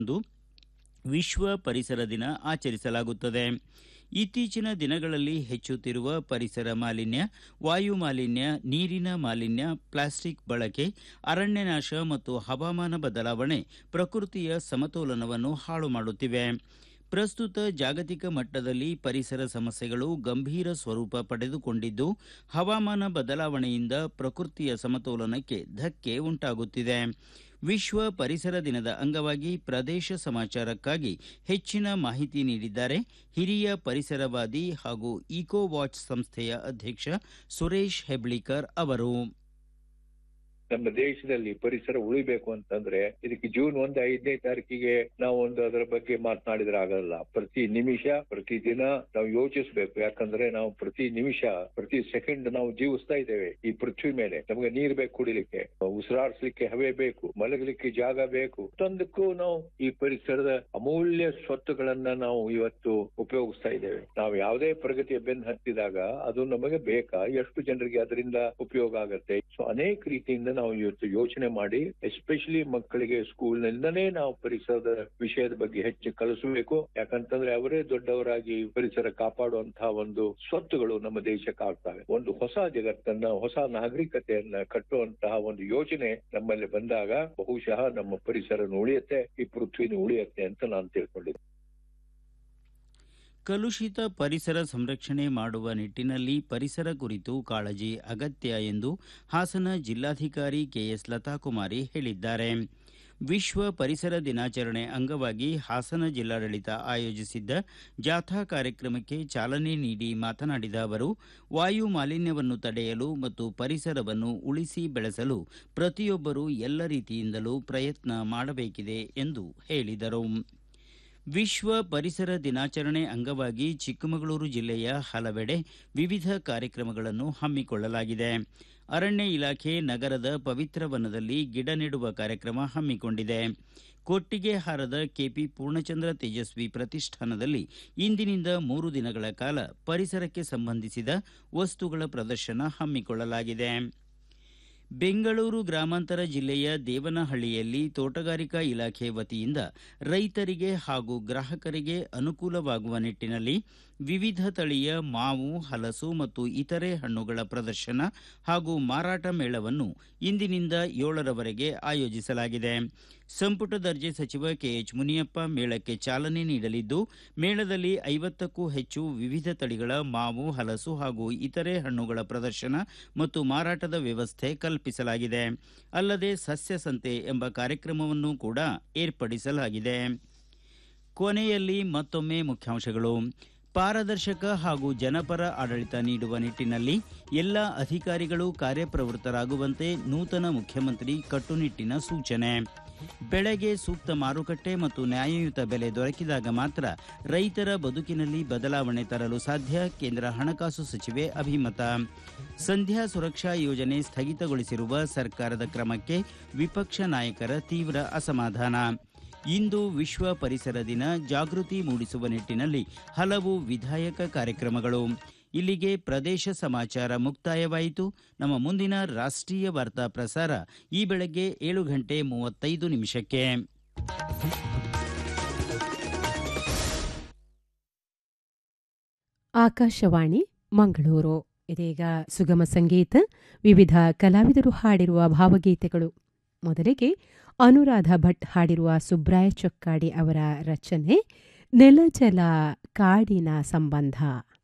ಎಂದು ವಿಶ್ವ ಪರಿಸರ ದಿನ ಆಚರಿಸಲಾಗುತ್ತದೆ ಇತ್ತೀಚಿನ ದಿನಗಳಲ್ಲಿ ಹೆಚ್ಚುತ್ತಿರುವ ಪರಿಸರ ಮಾಲಿನ್ಯ ವಾಯು ಮಾಲಿನ್ಯ ನೀರಿನ ಮಾಲಿನ್ಯ ಪ್ಲಾಸ್ಟಿಕ್ ಬಳಕೆ ಅರಣ್ಯನಾಶ ಮತ್ತು ಹವಾಮಾನ ಬದಲಾವಣೆ ಪ್ರಕೃತಿಯ ಸಮತೋಲನವನ್ನು ಹಾಳು ಮಾಡುತ್ತಿವೆ ಪ್ರಸ್ತುತ ಜಾಗತಿಕ ಮಟ್ಟದಲ್ಲಿ ಪರಿಸರ ಸಮಸ್ಯೆಗಳು ಗಂಭೀರ ಸ್ವರೂಪ ಪಡೆದುಕೊಂಡಿದ್ದು ಹವಾಮಾನ ಬದಲಾವಣೆಯಿಂದ ಪ್ರಕೃತಿಯ ಸಮತೋಲನಕ್ಕೆ ಧಕ್ಕೆ ಉಂಟಾಗುತ್ತಿದೆ ವಿಶ್ವ ಪರಿಸರ ದಿನದ ಅಂಗವಾಗಿ ಪ್ರದೇಶ ಸಮಾಚಾರಕ್ಕಾಗಿ ಹೆಚ್ಚಿನ ಮಾಹಿತಿ ನೀಡಿದ್ದಾರೆ ಹಿರಿಯ ಪರಿಸರವಾದಿ ಹಾಗೂ ಇಕೋ ವಾಚ್ ಸಂಸ್ಥೆಯ ಅಧ್ಯಕ್ಷ ಸುರೇಶ್ ಹೆಬ್ಳಿಕರ್ ಅವರು ನಮ್ಮ ದೇಶದಲ್ಲಿ ಪರಿಸರ ಉಳಿಬೇಕು ಅಂತಂದ್ರೆ ಇದಕ್ಕೆ ಜೂನ್ ಒಂದು ಐದನೇ ತಾರೀಕಿಗೆ ನಾವು ಒಂದು ಅದರ ಬಗ್ಗೆ ಮಾತನಾಡಿದ್ರೆ ಆಗಲ್ಲ ಪ್ರತಿ ನಿಮಿಷ ಪ್ರತಿ ದಿನ ನಾವು ಯೋಚಿಸ್ಬೇಕು ಯಾಕಂದ್ರೆ ನಾವು ಪ್ರತಿ ನಿಮಿಷ ಪ್ರತಿ ಸೆಕೆಂಡ್ ನಾವು ಜೀವಿಸ್ತಾ ಇದ್ದೇವೆ ಈ ಪೃಥ್ವಿ ಮೇಲೆ ನಮಗೆ ನೀರ್ ಬೇಕು ಕುಡಿಲಿಕ್ಕೆ ಉಸಿರಾಡಿಸ್ಲಿಕ್ಕೆ ಹವೆ ಬೇಕು ಮಲಗಲಿಕ್ಕೆ ಜಾಗ ಬೇಕು ತಂದಕ್ಕೂ ನಾವು ಈ ಪರಿಸರದ ಅಮೂಲ್ಯ ಸ್ವತ್ತುಗಳನ್ನ ನಾವು ಇವತ್ತು ಉಪಯೋಗಿಸ್ತಾ ಇದ್ದೇವೆ ನಾವು ಯಾವುದೇ ಪ್ರಗತಿಯ ಬೆನ್ನು ಹತ್ತಿದಾಗ ಅದು ನಮಗೆ ಬೇಕಾ ಎಷ್ಟು ಜನರಿಗೆ ಅದರಿಂದ ಉಪಯೋಗ ಆಗುತ್ತೆ ಸೊ ಅನೇಕ ರೀತಿಯಿಂದ ನಾವು ಇವತ್ತು ಯೋಚನೆ ಮಾಡಿ ಎಸ್ಪೆಷಲಿ ಮಕ್ಕಳಿಗೆ ಸ್ಕೂಲ್ ನಿಂದನೇ ನಾವು ಪರಿಸರದ ವಿಷಯದ ಬಗ್ಗೆ ಹೆಚ್ಚು ಕಲಿಸಬೇಕು ಯಾಕಂತಂದ್ರೆ ಅವರೇ ದೊಡ್ಡವರಾಗಿ ಪರಿಸರ ಕಾಪಾಡುವಂತಹ ಒಂದು ಸ್ವತ್ತುಗಳು ನಮ್ಮ ದೇಶಕ್ಕೆ ಆಗ್ತವೆ ಒಂದು ಹೊಸ ಜಗತ್ತನ್ನ ಹೊಸ ನಾಗರಿಕತೆಯನ್ನ ಕಟ್ಟುವಂತಹ ಒಂದು ಯೋಚನೆ ನಮ್ಮಲ್ಲಿ ಬಂದಾಗ ಬಹುಶಃ ನಮ್ಮ ಪರಿಸರನು ಉಳಿಯುತ್ತೆ ಈ ಪೃಥ್ವಿನ ಉಳಿಯುತ್ತೆ ಅಂತ ನಾನು ತಿಳ್ಕೊಂಡಿದ್ದೆ ಕಲುಷಿತ ಪರಿಸರ ಸಂರಕ್ಷಣೆ ಮಾಡುವ ನಿಟ್ಟಿನಲ್ಲಿ ಪರಿಸರ ಕುರಿತು ಕಾಳಜಿ ಅಗತ್ಯ ಎಂದು ಹಾಸನ ಜಿಲ್ಲಾಧಿಕಾರಿ ಕೆಎಸ್ ಲತಾಕುಮಾರಿ ಹೇಳಿದ್ದಾರೆ ವಿಶ್ವ ಪರಿಸರ ದಿನಾಚರಣೆ ಅಂಗವಾಗಿ ಹಾಸನ ಜಿಲ್ಲಾಡಳಿತ ಆಯೋಜಿಸಿದ್ದ ಜಾಥಾ ಕಾರ್ಯಕ್ರಮಕ್ಕೆ ಚಾಲನೆ ನೀಡಿ ಮಾತನಾಡಿದ ಅವರು ವಾಯು ಮಾಲಿನ್ಯವನ್ನು ತಡೆಯಲು ಮತ್ತು ಪರಿಸರವನ್ನು ಉಳಿಸಿ ಬೆಳೆಸಲು ಪ್ರತಿಯೊಬ್ಬರೂ ಎಲ್ಲ ರೀತಿಯಿಂದಲೂ ಪ್ರಯತ್ನ ಮಾಡಬೇಕಿದೆ ಎಂದು ಹೇಳಿದರು ವಿಶ್ವ ಪರಿಸರ ದಿನಾಚರಣೆ ಅಂಗವಾಗಿ ಚಿಕ್ಕಮಗಳೂರು ಜಿಲ್ಲೆಯ ಹಲವೆಡೆ ವಿವಿಧ ಕಾರ್ಯಕ್ರಮಗಳನ್ನು ಹಮ್ಮಿಕೊಳ್ಳಲಾಗಿದೆ ಅರಣ್ಯ ಇಲಾಖೆ ನಗರದ ಪವಿತ್ರ ವನದಲ್ಲಿ ಗಿಡ ನೆಡುವ ಕಾರ್ಯಕ್ರಮ ಹಮ್ಮಿಕೊಂಡಿದೆ ಕೊಟ್ಟಿಗೆ ಹಾರದ ಕೆಪಿ ಪೂರ್ಣಚಂದ್ರ ತೇಜಸ್ವಿ ಪ್ರತಿಷ್ಠಾನದಲ್ಲಿ ಇಂದಿನಿಂದ ಮೂರು ದಿನಗಳ ಕಾಲ ಪರಿಸರಕ್ಕೆ ಸಂಬಂಧಿಸಿದ ವಸ್ತುಗಳ ಪ್ರದರ್ಶನ ಹಮ್ಮಿಕೊಳ್ಳಲಾಗಿದೆ ಬೆಂಗಳೂರು ಗ್ರಾಮಾಂತರ ಜಿಲ್ಲೆಯ ದೇವನಹಳ್ಳಿಯಲ್ಲಿ ತೋಟಗಾರಿಕಾ ಇಲಾಖೆ ವತಿಯಿಂದ ರೈತರಿಗೆ ಹಾಗೂ ಗ್ರಾಹಕರಿಗೆ ಅನುಕೂಲವಾಗುವ ನಿಟ್ಟಿನಲ್ಲಿ ವಿವಿಧ ತಳಿಯ ಮಾವು ಹಲಸು ಮತ್ತು ಇತರೆ ಹಣ್ಣುಗಳ ಪ್ರದರ್ಶನ ಹಾಗೂ ಮಾರಾಟ ಮೇಳವನ್ನು ಇಂದಿನಿಂದ ಏಳರವರೆಗೆ ಆಯೋಜಿಸಲಾಗಿದೆ ಸಂಪುಟ ದರ್ಜೆ ಸಚಿವ ಕೆಎಚ್ ಮುನಿಯಪ್ಪ ಮೇಳಕ್ಕೆ ಚಾಲನೆ ನೀಡಲಿದ್ದು ಮೇಳದಲ್ಲಿ ಐವತ್ತಕ್ಕೂ ಹೆಚ್ಚು ವಿವಿಧ ತಳಿಗಳ ಮಾವು ಹಲಸು ಹಾಗೂ ಇತರೆ ಹಣ್ಣುಗಳ ಪ್ರದರ್ಶನ ಮತ್ತು ಮಾರಾಟದ ವ್ಯವಸ್ಥೆ ಕಲ್ಪಿಸಲಾಗಿದೆ ಅಲ್ಲದೆ ಸಸ್ಯ ಸಂತೆ ಎಂಬ ಕಾರ್ಯಕ್ರಮವನ್ನು ಕೂಡ ಏರ್ಪಡಿಸಲಾಗಿದೆ ಕೊನೆಯಲ್ಲಿ ಮತ್ತೊಮ್ಮೆ ಮುಖ್ಯಾಂಶಗಳು ಪಾರದರ್ಶಕ ಹಾಗೂ ಜನಪರ ಆಡಳಿತ ನೀಡುವ ನಿಟ್ಟಿನಲ್ಲಿ ಎಲ್ಲ ಅಧಿಕಾರಿಗಳು ಕಾರ್ಯಪ್ರವೃತ್ತರಾಗುವಂತೆ ನೂತನ ಮುಖ್ಯಮಂತ್ರಿ ಕಟ್ಟುನಿಟ್ಟಿನ ಸೂಚನೆ ಬೆಳೆಗೆ ಸೂಕ್ತ ಮಾರುಕಟ್ಟೆ ಮತ್ತು ನ್ಯಾಯಯುತ ಬೆಲೆ ದೊರಕಿದಾಗ ಮಾತ್ರ ರೈತರ ಬದುಕಿನಲ್ಲಿ ಬದಲಾವಣೆ ತರಲು ಸಾಧ್ಯ ಕೇಂದ್ರ ಹಣಕಾಸು ಸಚಿವೆ ಅಭಿಮತ ಸಂಧ್ಯಾ ಸುರಕ್ಷಾ ಯೋಜನೆ ಸ್ಥಗಿತಗೊಳಿಸಿರುವ ಸರ್ಕಾರದ ಕ್ರಮಕ್ಕೆ ವಿಪಕ್ಷ ನಾಯಕರ ತೀವ್ರ ಅಸಮಾಧಾನ ಇಂದು ವಿಶ್ವ ಪರಿಸರ ದಿನ ಜಾಗೃತಿ ಮೂಡಿಸುವ ನಿಟ್ಟಿನಲ್ಲಿ ಹಲವು ವಿಧಾಯಕ ಕಾರ್ಯಕ್ರಮಗಳು ಇಲ್ಲಿಗೆ ಪ್ರದೇಶ ಸಮಾಚಾರ ಮುಕ್ತಾಯವಾಯಿತು ನಮ್ಮ ಮುಂದಿನ ರಾಷ್ಟ್ರೀಯ ವಾರ್ತಾ ಪ್ರಸಾರ ಈ ಬೆಳಗ್ಗೆ ಏಳು ಗಂಟೆ ಮೂವತ್ತೈದು ನಿಮಿಷಕ್ಕೆ ಆಕಾಶವಾಣಿ ಮಂಗಳೂರು ಇದೀಗ ಸುಗಮ ಸಂಗೀತ ವಿವಿಧ ಕಲಾವಿದರು ಹಾಡಿರುವ ಭಾವಗೀತೆಗಳು ಮೊದಲಿಗೆ ಅನುರಾಧ ಭಟ್ ಹಾಡಿರುವ ಸುಬ್ರಾಯ ಚೊಕ್ಕಾಡಿ ಅವರ ರಚನೆ ನೆಲಜಲ ಕಾಡಿನ ಸಂಬಂಧ